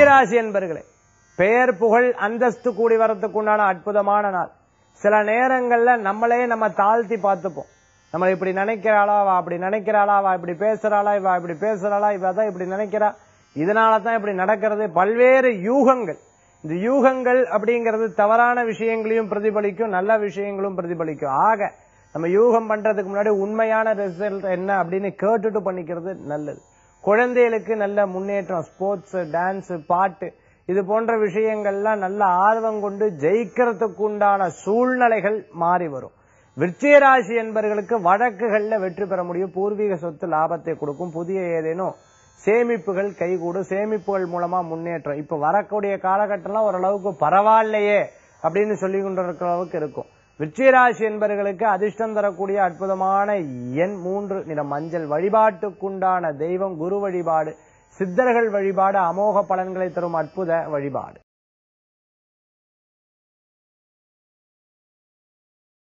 விருச்சிகராசி என்பர்களே பெயர் புகழ் அந்தஸ்து கூடி வரத்துக்கு உண்டான அற்புதமான நாள் சில நேரங்கள்ல நம்மளே நம்ம தாழ்த்தி பார்த்துப்போம் நம்ம இப்படி நினைக்கிறாளா வா அப்படி நினைக்கிறாளா வா இப்படி பேசுறாளா இவா இப்படி பேசுறாளா இவ தான் இப்படி நினைக்கிறா இதனால தான் இப்படி நடக்கிறது பல்வேறு யூகங்கள் இந்த யூகங்கள் அப்படிங்கிறது தவறான விஷயங்களையும் பிரதிபலிக்கும் நல்ல விஷயங்களும் பிரதிபலிக்கும் ஆக நம்ம யூகம் பண்றதுக்கு முன்னாடி உண்மையான ரிசல்ட் என்ன அப்படின்னு கேட்டுட்டு பண்ணிக்கிறது நல்லது குழந்தைகளுக்கு நல்ல முன்னேற்றம் ஸ்போர்ட்ஸ் டான்ஸ் பாட்டு இது போன்ற விஷயங்கள்லாம் நல்ல ஆர்வம் கொண்டு ஜெயிக்கிறதுக்கு உண்டான சூழ்நிலைகள் மாறி வரும் விருச்சிகராசி என்பவர்களுக்கு வழக்குகள்ல வெற்றி பெற முடியும் பூர்வீக சொத்து லாபத்தை கொடுக்கும் புதிய ஏதேனும் சேமிப்புகள் கைகூடும் சேமிப்புகள் மூலமா முன்னேற்றம் இப்ப வரக்கூடிய காலகட்டம்லாம் ஓரளவுக்கு பரவாயில்லையே அப்படின்னு சொல்லி கொண்டிருக்கிற அளவுக்கு இருக்கும் விருச்சிகராசி என்பவர்களுக்கு அதிர்ஷ்டம் தரக்கூடிய அற்புதமான எண் மூன்று நிற மஞ்சள் வழிபாட்டுக்குண்டான தெய்வம் குரு வழிபாடு சித்தர்கள் வழிபாடு அமோக பலன்களை தரும் அற்புத வழிபாடு